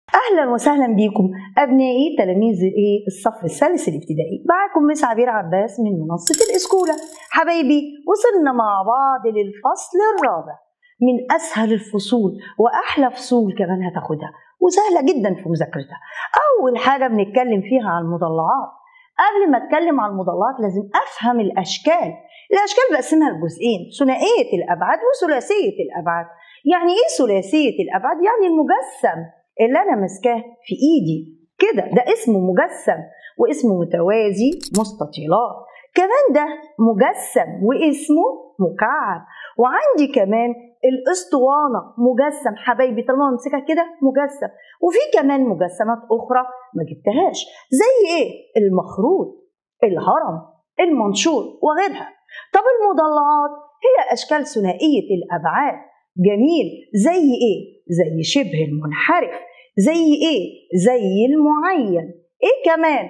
اهلا وسهلا بكم ابنائي تلاميذ ايه الصف الثالث الابتدائي معاكم مس عبير عباس من منصه الاسكوله حبايبي وصلنا مع بعض للفصل الرابع من اسهل الفصول واحلى فصول كمان هتاخدها وسهله جدا في مذاكرتها اول حاجه بنتكلم فيها عن المضلعات قبل ما اتكلم عن المضلعات لازم افهم الاشكال الاشكال بقسمها لجزئين ثنائيه الابعاد وثلاثيه الابعاد يعني ايه ثلاثيه الابعاد يعني المجسم اللي انا ماسكاه في ايدي كده ده اسمه مجسم واسمه متوازي مستطيلات كمان ده مجسم واسمه مكعب وعندي كمان الاسطوانه مجسم حبايبي طالما امسكها كده مجسم وفي كمان مجسمات اخرى ما جبتهاش زي ايه المخروط الهرم المنشور وغيرها طب المضلعات هي اشكال ثنائيه الابعاد جميل زي ايه زي شبه المنحرف زي ايه زي المعين ايه كمان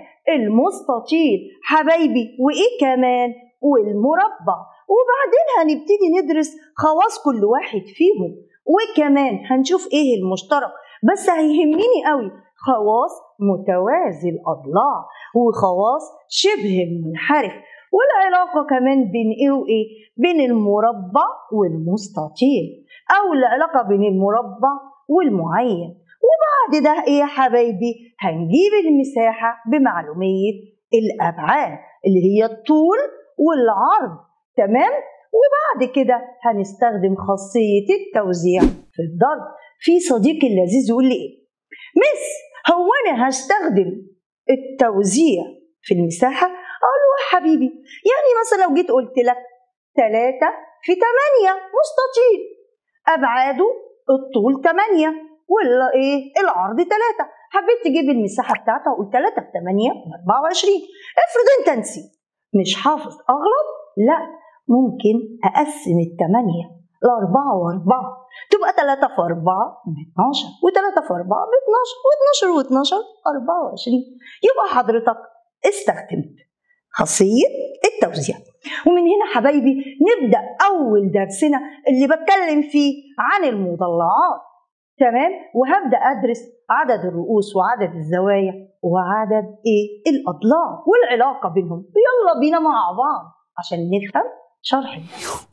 المستطيل حبايبي وايه كمان والمربع وبعدين هنبتدي ندرس خواص كل واحد فيهم وكمان هنشوف ايه المشترك بس هيهمني قوي خواص متوازي الاضلاع وخواص شبه المنحرف والعلاقة كمان بين ايه وايه بين المربع والمستطيل او العلاقة بين المربع والمعين وبعد ده ايه يا حبايبي هنجيب المساحة بمعلومية الأبعاد اللي هي الطول والعرض تمام وبعد كده هنستخدم خاصية التوزيع في الضرب في صديقي اللذيذ يقول لي ايه مس هو انا هستخدم التوزيع في المساحة اقول له يا حبيبي يعني مثلا لو جيت قلت لك 3 في 8 مستطيل ابعاده الطول 8 ولا ايه العرض 3 حبيت تجيب المساحه بتاعتها وقلت 3 في 8 ب 24 افرض انت نسيت مش حافظ اغلط لا ممكن اقسم الثمانيه لأربعة وأربعة تبقى 3 في 4 ب 12 و3 في 4 ب 12 و12 و12 24 يبقى حضرتك استخدمت خاصية التوزيع ومن هنا حبايبي نبدأ أول درسنا اللي بتكلم فيه عن المضلعات تمام وهبدا ادرس عدد الرؤوس وعدد الزوايا وعدد ايه الاضلاع والعلاقه بينهم يلا بينا مع بعض عشان نفهم شرح الدرس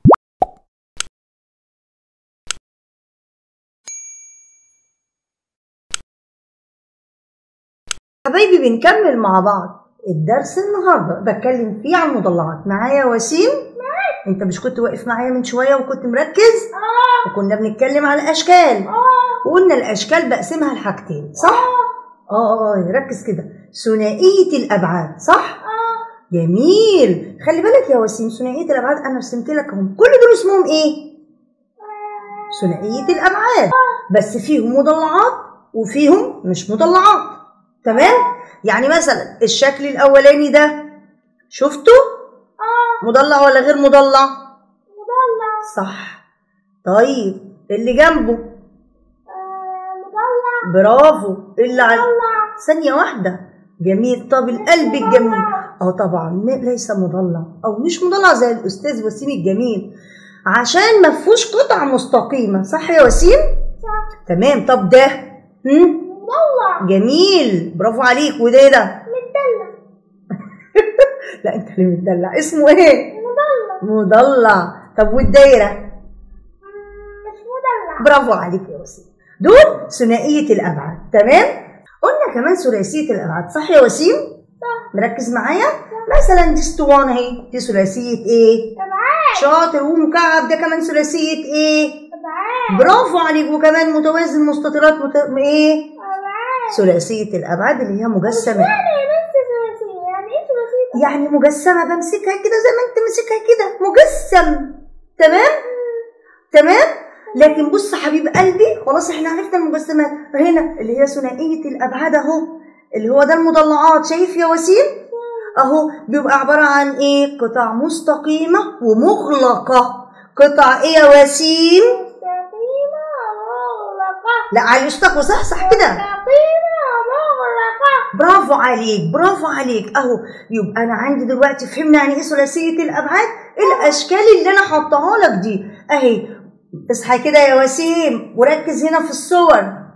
حبايبي بنكمل مع بعض الدرس النهارده بتكلم فيه عن المضلعات معايا وسيم انت مش كنت واقف معايا من شويه وكنت مركز اه وكنا بنتكلم عن الاشكال اه وقلنا الاشكال بقسمها لحاجتين صح اه اه ركز كده ثنائيه الابعاد صح اه جميل خلي بالك يا وسيم ثنائيه الابعاد انا رسمت لك اهم كل دول اسمهم ايه ثنائيه الابعاد بس فيهم مضلعات وفيهم مش مضلعات تمام يعني مثلا الشكل الاولاني ده شفته اه مضلع ولا غير مضلع مضلع صح طيب اللي جنبه آه مضلع برافو اللي على مضلع ثانية واحدة جميل طب القلب الجميل اه طبعا م- ليس مضلع او مش مضلع زي الاستاذ وسيم الجميل عشان ما فيهوش قطع مستقيمة صح يا وسيم صح تمام طب ده هم؟ مضلع جميل برافو عليك وده إيه ده مدلع لا انت اللي متدلع اسمه ايه مضلع مضلع طب والدايرة مم، مش مضلع برافو عليك يا وسيم دول ثنائية الأبعاد تمام قلنا كمان ثلاثية الأبعاد صح يا وسيم صح مركز معايا مثلا دي اسطوانة اهي دي ثلاثية ايه ابعاد شاطر ومكعب ده كمان ثلاثية ايه ابعاد برافو عليك وكمان متوازي المستطيلات مت... ايه ابعاد ثلاثية الأبعاد اللي هي مجسمة يعني ايه بس ثلاثية يعني ايه ثلاثية يعني مجسمة بمسكها كده زي ما انت ماسكها كده مجسم تمام تمام لكن بص حبيب قلبي خلاص احنا عرفنا المجسمات هنا اللي هي ثنائية الأبعاد اهو اللي هو ده المضلعات شايف يا وسيم اهو بيبقى عبارة عن ايه قطع مستقيمة ومغلقة قطع ايه يا وسيم مستقيمة مغلقة لا علي اشتق صح صح كده مستقيمة مغلقة برافو عليك برافو عليك اهو يبقى انا عندي دلوقتي فهمنا يعني ايه ثلاثيه الابعاد الاشكال اللي انا حطاها لك دي اهي اصحى كده يا وسيم وركز هنا في الصور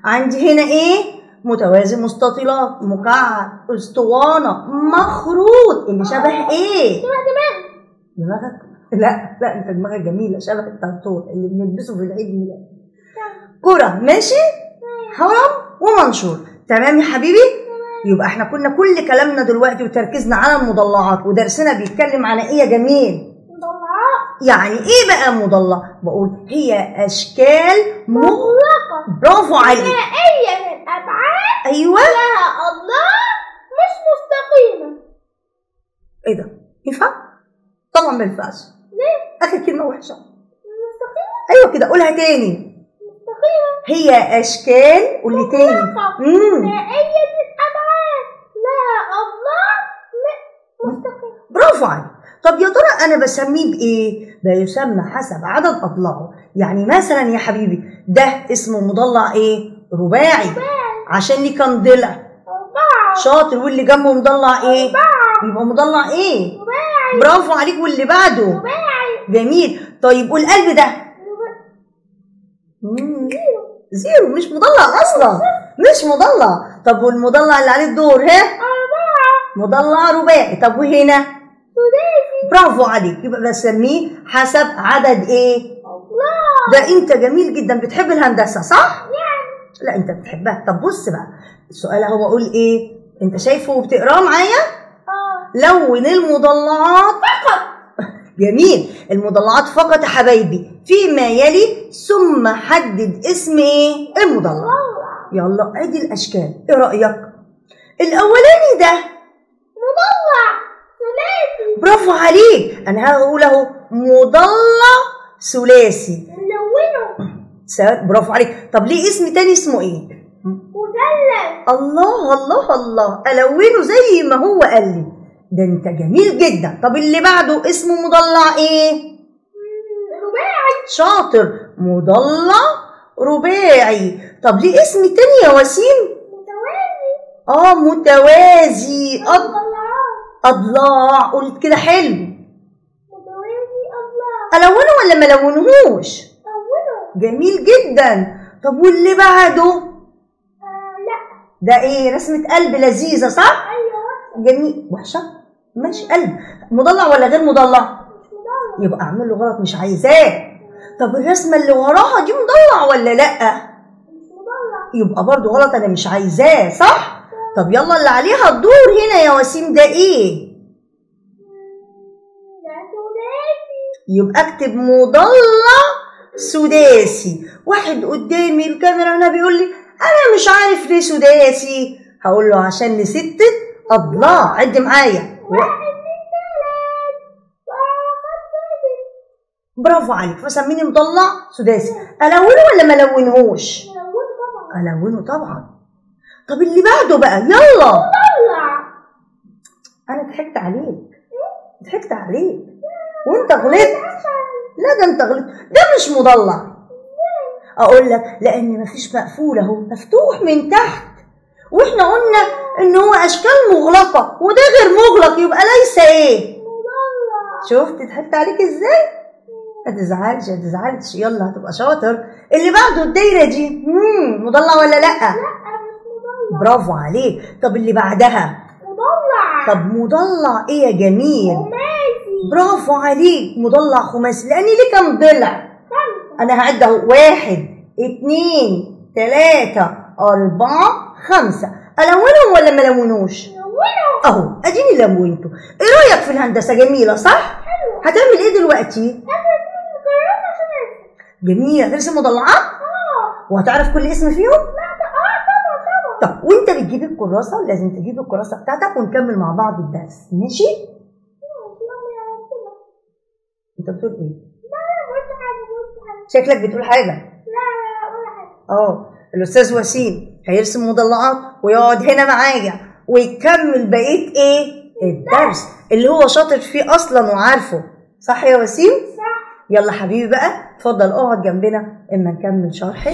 عندي هنا ايه متوازي مستطيلات مكعب اسطوانه مخروط اللي شبه ايه شبه دماغ دماغك لا لا انت دماغك جميله شبه الطرطور اللي بنلبسه في العيد ميلاد كرة ماشي هرم ومنشور تمام يا حبيبي يبقى احنا كنا كل كلامنا دلوقتي وتركيزنا على المضلعات ودرسنا بيتكلم عن ايه يا جميل مضلعات يعني ايه بقى مضلع بقول هي اشكال م... مغلقة برافو عليك نهائية الأبعاد ايوه لها أضلاع مش مستقيمة ايه ده ينفع طبعا ما ينفعش ليه؟ اخر كلمه وحشه مستقيمة ايوه كده قولها تاني مستقيمة هي اشكال قولي تاني مغلقة امم نهائية الأبعاد لها أضلاع م- مستقيمة برافو عليك طب يا ترى انا بسميه بايه بيسمى حسب عدد اضلاعه يعني مثلا يا حبيبي ده اسمه مضلع ايه رباعي عشان ليه كام ضلع أربعة شاطر واللي جنبه مضلع ايه أربعة يبقى مضلع ايه رباعي برافو عليك واللي بعده رباعي جميل طيب والقلب ده رباعي. مم. زيرو مش مضلع اصلا مش مضلع طب والمضلع اللي عليه الدور ها أربعة مضلع رباعي طب وهنا سداسي برافو عليك يبقى بسميه حسب عدد ايه أضلاع ده انت جميل جدا بتحب الهندسه صح يعني لا انت بتحبها طب بص بقى السؤال اهو بقول ايه انت شايفه وبتقراه معايا آه لون المضلعات فقط جميل المضلعات فقط يا حبايبي فيما يلي ثم حدد اسم ايه المضلع مضلع يلا ادي الاشكال ايه رايك الاولاني ده مضلع ثلاثي برافو عليك انا هقول اهو مضلع ثلاثي نلونه س- برافو عليك طب ليه اسم تاني اسمه ايه مثلث الله الله الله الونه زي ما هو قال لي ده انت جميل جدا طب اللي بعده اسمه مضلع ايه مم، رباعي شاطر مضلع رباعي طب ليه اسم تاني يا وسيم متوازي اه متوازي أض... مضلعات اضلاع قلت كده حلو متوازي أضلاع الونه ولا ما لونهوش أوله جميل جدا طب واللي بعده آه لا ده ايه رسمه قلب لذيذه صح أيوة جميل وحشه ماشي قلب مضلع ولا غير مضلع مش مضلع يبقى اعمل له غلط مش عايزاه طب الرسمه اللي وراها دي مضلع ولا لا مش مضلع يبقى برضو غلط انا مش عايزاه صح طب يلا اللي عليها الدور هنا يا وسيم ده ايه مم، ده ثلاثي يبقى اكتب مضلع سداسي واحد قدامي الكاميرا هنا بيقول لي انا مش عارف ليه سداسي هقول له عشان لستة اضلاع عد معايا واحد اتنين تلات أربعة خمسة ستة برافو عليك فسميني مضلع سداسي الونه ولا ما لونهوش ملون طبعا الونه طبعا طب اللي بعده بقى يلا مضلع انا ضحكت عليك ضحكت عليك وانت غلطت لا ده انت غلطت ده مش مضلع اقول لك لان مفيش مقفول اهو مفتوح من تحت واحنا قلنا ان هو اشكال مغلقه وده غير مغلق يبقى ليس ايه مضلع شفت ضحكت عليك ازاي ما تزعلش ما تزعلش يلا هتبقى شاطر اللي بعده الدايره دي مم. مضلع ولا لا لا مش مضلع برافو عليك طب اللي بعدها مضلع طب مضلع ايه يا جميل خماسي برافو عليك مضلع خماسي لان ليه كام ضلع خمسة انا هعد اهو واحد اتنين تلاتة اربعة خمسة الونهم ولا ما لونوش ملونه اهو اديني لونته ايه رايك في الهندسة جميلة صح حلو هتعمل ايه دلوقتي أنا دي مجربة خماسي جميل هترسم مضلعات اه وهتعرف كل اسم فيهم لا ده اه طبعا طبعا طب وانت بتجيب الكراسة لازم تجيب الكراسة بتاعتك ونكمل مع بعض الدرس ماشي ماشي يلا يا ربنا انت بتقول ايه لا لا ما قلتش حاجة ما قلتش حاجة شكلك بتقول حاجة لا لا ولا حاجة اه الاستاذ وسيم هيرسم مضلعات ويقعد هنا معايا ويكمل بقيه ايه الدرس اللي هو شاطر فيه اصلا وعارفه صح يا وسيم صح يلا حبيبي بقى اتفضل اقعد جنبنا اما نكمل شرح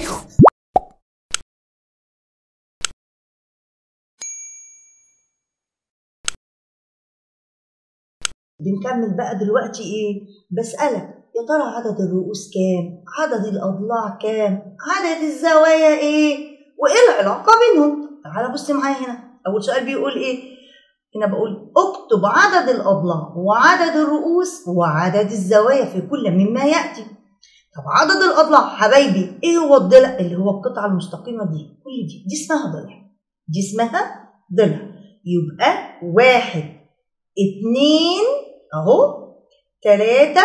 بنكمل بقى دلوقتي ايه بسألك يا ترى عدد الرؤوس كام عدد الأضلاع كام عدد الزوايا ايه وايه العلاقه بينهم تعالى بص معايا هنا اول سؤال بيقول ايه هنا بقول اكتب عدد الاضلاع وعدد الرؤوس وعدد الزوايا في كل مما ياتي طب عدد الاضلاع حبايبي ايه هو الضلع اللي هو القطعه المستقيمه دي كل دي دي اسمها ضلع دي اسمها ضلع يبقى واحد اتنين اهو تلاتة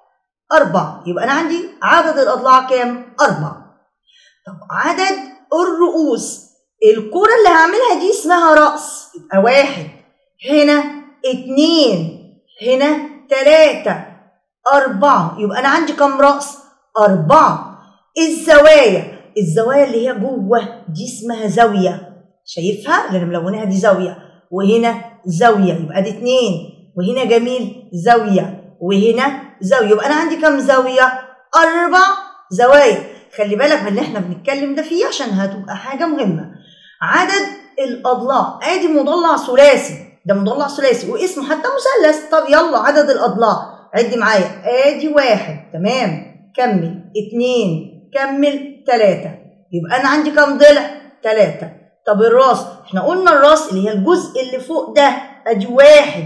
أربعة يبقى أنا عندي عدد الأضلاع كام؟ أربعة طب عدد الرؤوس الكرة اللي هعملها دي اسمها رأس يبقى واحد هنا اتنين هنا تلاتة أربعة يبقى أنا عندي كام رأس؟ أربعة الزوايا الزوايا اللي هي جوه دي اسمها زاوية شايفها اللي أنا ملوناها دي زاوية وهنا زاوية يبقى دي اتنين وهنا جميل زاوية وهنا زاوية يبقى أنا عندي كام زاوية؟ أربع زوايا خلي بالك من اللي احنا بنتكلم ده فيه عشان هتبقى حاجة مهمة عدد الأضلاع ادي مضلع ثلاثي ده مضلع ثلاثي واسمه حتى مثلث طب يلا عدد الأضلاع عد معايا ادي واحد تمام كمل اتنين كمل تلاتة يبقى أنا عندي كام ضلع؟ تلاتة طب الراس احنا قلنا الراس اللي هي الجزء اللي فوق ده ادي واحد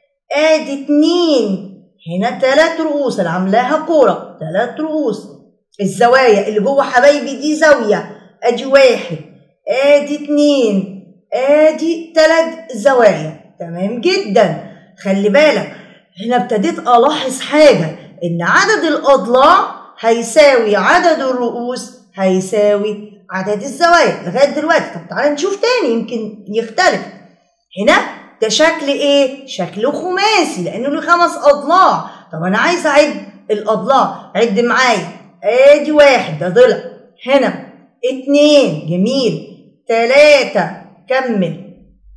ادي اتنين هنا تلات رؤوس انا عاملاها كوره تلات رؤوس الزوايا اللي جوه حبايبي دي زاويه ادي واحد ادي اتنين ادي تلات زوايا تمام جدا خلي بالك هنا ابتديت الاحظ حاجه ان عدد الاضلاع هيساوي عدد الرؤوس هيساوي عدد الزوايا لغايه دلوقتي طب تعالى نشوف تاني يمكن يختلف هنا ده شكل ايه؟ شكل خماسي لانه له خمس اضلاع، طب انا عايز اعد الاضلاع، عد معايا، ادي واحد ده ضلع، هنا اتنين جميل، تلاتة كمل،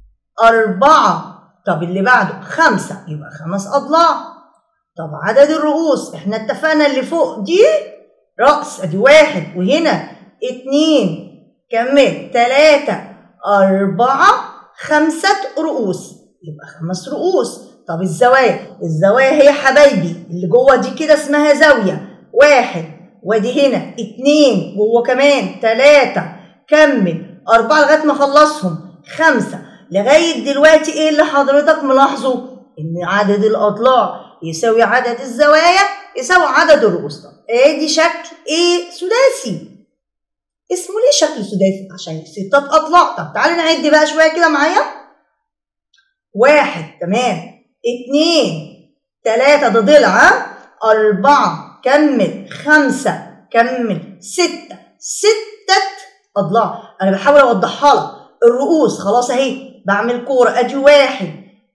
أربعة، طب اللي بعده خمسة يبقى خمس أضلاع، طب عدد الرؤوس احنا اتفقنا اللي فوق دي رأس ادي واحد وهنا اتنين كمل تلاتة أربعة خمسة رؤوس يبقى خمس رؤوس طب الزوايا الزوايا هي حبايبي اللي جوه دي كده اسمها زاوية واحد وادي هنا اتنين وهو كمان تلاتة كمل أربعة لغاية ما أخلصهم خمسة لغاية دلوقتي إيه اللي حضرتك ملاحظه؟ إن عدد الأضلاع يساوي عدد الزوايا يساوي عدد الرؤوس طب ادي شكل ايه سداسي اسمه ليه شكل سداسي عشان ستات اضلاع طب تعالى نعد بقى شويه كده معايا واحد تمام اتنين تلاتة ده ضلع ها؟ أربعة كمل خمسة كمل ستة ستة أضلاع أنا بحاول أوضحها لك الرؤوس خلاص أهي بعمل كورة أدي واحد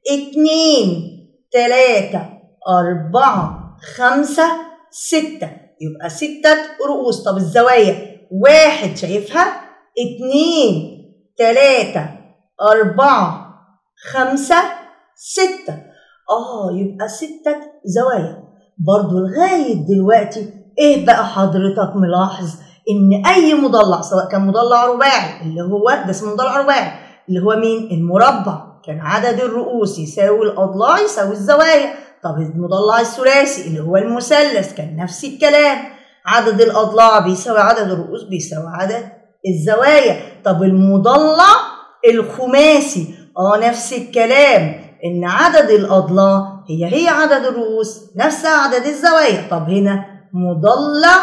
اتنين تلاتة أربعة خمسة ستة يبقى ستة رؤوس طب الزوايا واحد شايفها اتنين تلاتة أربعة خمسة ستة اه يبقى ستة زوايا برضو لغاية دلوقتي ايه بقى حضرتك ملاحظ ان اي مضلع سواء كان مضلع رباعي اللي هو ده اسمه مضلع رباعي اللي هو مين المربع كان عدد الرؤوس يساوي الاضلاع يساوي الزوايا طب المضلع الثلاثي اللي هو المثلث كان نفس الكلام عدد الاضلاع بيساوي عدد الرؤوس بيساوي عدد الزوايا طب المضلع الخماسي اه نفس الكلام ان عدد الاضلاع هي هي عدد الرؤوس نفس عدد الزوايا طب هنا مضلع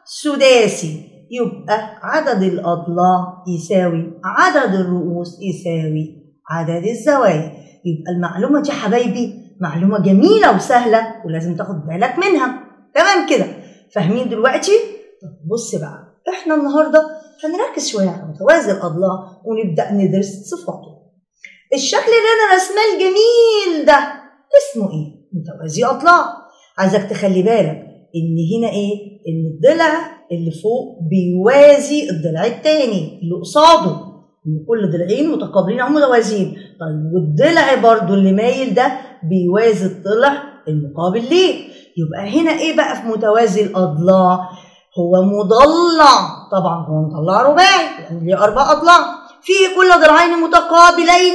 سداسي يبقى عدد الاضلاع يساوي عدد الرؤوس يساوي عدد الزوايا يبقى المعلومه دي حبايبي معلومه جميله وسهله ولازم تاخد بالك منها تمام كده فاهمين دلوقتي طب بص بقى احنا النهارده هنركز شويه على متوازي الاضلاع ونبدا ندرس صفاته الشكل اللي انا رسماه الجميل ده اسمه ايه متوازي اضلاع عايزك تخلي بالك ان هنا ايه ان الضلع اللي فوق بيوازي الضلع التاني اللي قصاده ان كل ضلعين متقابلين او متوازيين طيب والضلع برضو اللي مايل ده بيوازي الضلع المقابل ليه يبقى هنا ايه بقى في متوازي الاضلاع هو مضلع طبعا هو مضلع رباعي يعني ليه اربع اضلاع فيه كل ضلعين متقابلين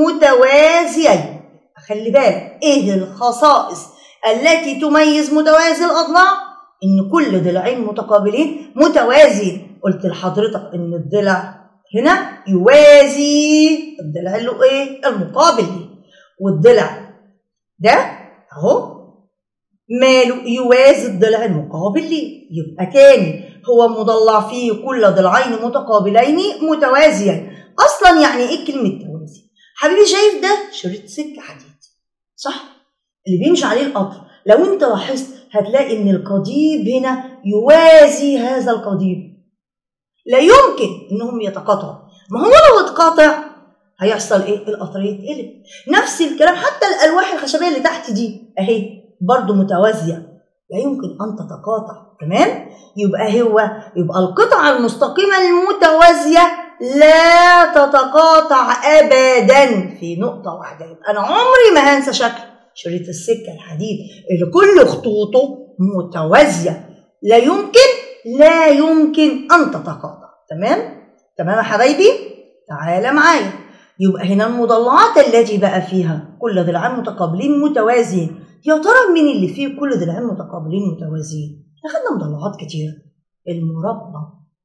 متوازيين خلي بالك ايه الخصائص التي تميز متوازي الاضلاع ان كل ضلعين متقابلين متوازيين قلت لحضرتك ان الضلع هنا يوازي الضلع اللي ايه المقابل ليه والضلع ده اهو ماله يوازي الضلع المقابل ليه يبقى تاني هو مضلع فيه كل ضلعين متقابلين متوازيا اصلا يعني ايه كلمه توازي حبيبي شايف ده شريط سكه حديد صح اللي بيمشي عليه القطر لو انت لاحظت هتلاقي ان القضيب هنا يوازي هذا القضيب لا يمكن انهم يتقاطعوا ما هو لو اتقاطع هيحصل ايه القطر يتقلب نفس الكلام حتى الالواح الخشبيه اللي تحت دي اهي برضو متوازيه لا يمكن ان تتقاطع تمام يبقى هو يبقى القطعه المستقيمه المتوازيه لا تتقاطع ابدا في نقطه واحده يبقى انا عمري ما هنسى شكل شريط السكه الحديد اللي كل خطوطه متوازيه لا يمكن لا يمكن ان تتقاطع تمام تمام يا حبايبي تعالى معايا يبقى هنا المضلعات التي بقى فيها كل ضلعان متقابلين متوازيين يا ترى مين اللي فيه كل ضلعين متقابلين متوازيين اخدنا مضلعات كتيره المربع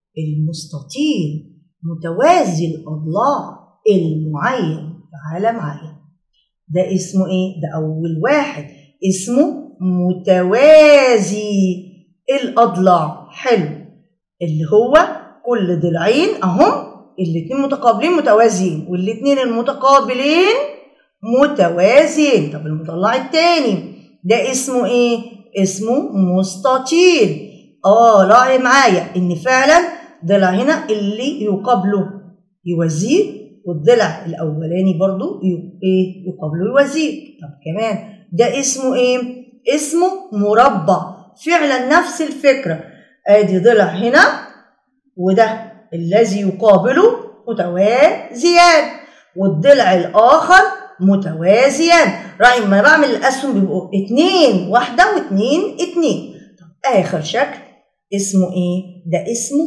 المستطيل متوازي الاضلاع المعين تعالى معايا ده اسمه ايه ده اول واحد اسمه متوازي الاضلاع حلو اللي هو كل ضلعين اهم الاتنين متقابلين متوازيين والاتنين المتقابلين متوازيين طب المضلع التاني ده اسمه ايه اسمه مستطيل اه لاحظ معايا ان فعلا ضلع هنا اللي يقابله يوازيه والضلع الاولاني برضو ايه يقابله يوازيه طب كمان ده اسمه ايه اسمه مربع فعلا نفس الفكره ادي ضلع هنا وده الذي يقابله متوازيان والضلع الاخر متوازيان رأي ما بعمل الاسهم بيبقوا اتنين واحده واتنين اتنين طب اخر شكل اسمه ايه ده اسمه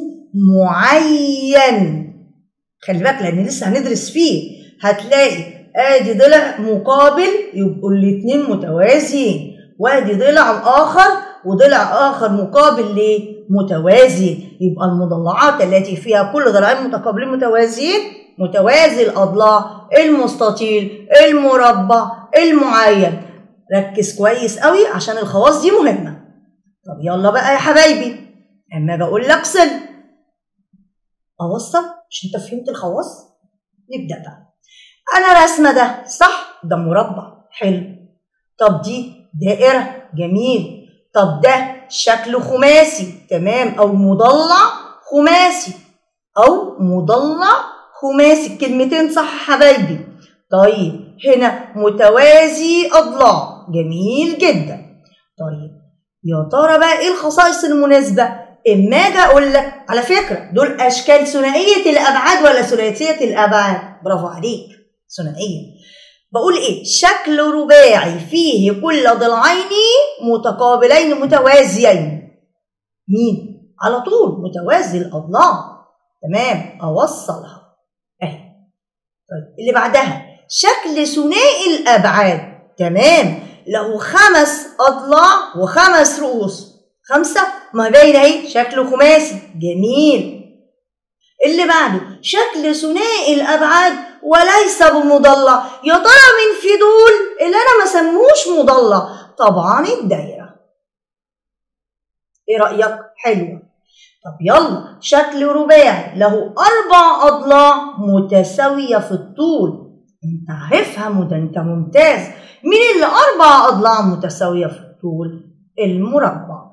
معين خلي بالك لان لسه هندرس فيه هتلاقي ادي ضلع مقابل يبقوا الاتنين متوازيين وادي ضلع اخر وضلع اخر مقابل ليه متوازي يبقى المضلعات التي فيها كل ضلعين متقابلين متوازيين متوازي الاضلاع المستطيل المربع المعين ركز كويس قوي عشان الخواص دي مهمه طب يلا بقى يا حبايبي اما اجي اقول لك صل اوصل مش انت فهمت الخواص نبدا بقى انا رسمه ده صح ده مربع حلو طب دي دائره جميل طب ده شكل خماسي تمام او مضلع خماسي او مضلع خماسي الكلمتين صح حبايبي طيب هنا متوازي اضلاع جميل جدا طيب يا ترى بقى ايه الخصائص المناسبه اما اجي اقول لك على فكره دول اشكال ثنائيه الابعاد ولا ثلاثيه الابعاد برافو عليك ثنائيه بقول ايه شكل رباعي فيه كل ضلعين متقابلين متوازيين مين على طول متوازي الاضلاع تمام اوصلها اهي طيب اللي بعدها شكل ثنائي الابعاد تمام له خمس اضلاع وخمس رؤوس خمسه ما باين اهي شكله خماسي جميل اللي بعده شكل ثنائي الابعاد وليس بمضلع يا ترى من في دول اللي انا ما سموش مضلع طبعا الدايره ايه رايك حلوه طب يلا شكل رباعي له اربع اضلاع متساويه في الطول انت عارفها ده انت ممتاز مين اللي اربع اضلاع متساويه في الطول المربع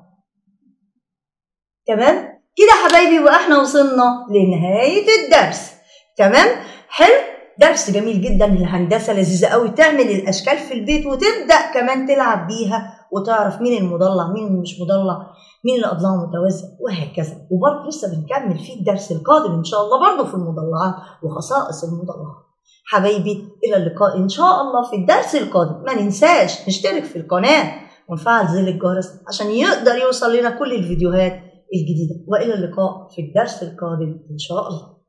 تمام كده حبايبي واحنا وصلنا لنهايه الدرس تمام حلو درس جميل جدا الهندسه لذيذه قوي تعمل الاشكال في البيت وتبدا كمان تلعب بيها وتعرف مين المضلع مين اللي مش مضلع مين الاضلاع متوازيه وهكذا وبرضه لسه بنكمل في الدرس القادم ان شاء الله برضه في المضلعات وخصائص المضلعات حبايبي الى اللقاء ان شاء الله في الدرس القادم ما ننساش نشترك في القناه ونفعل زر الجرس عشان يقدر يوصل لنا كل الفيديوهات الجديده والى اللقاء في الدرس القادم ان شاء الله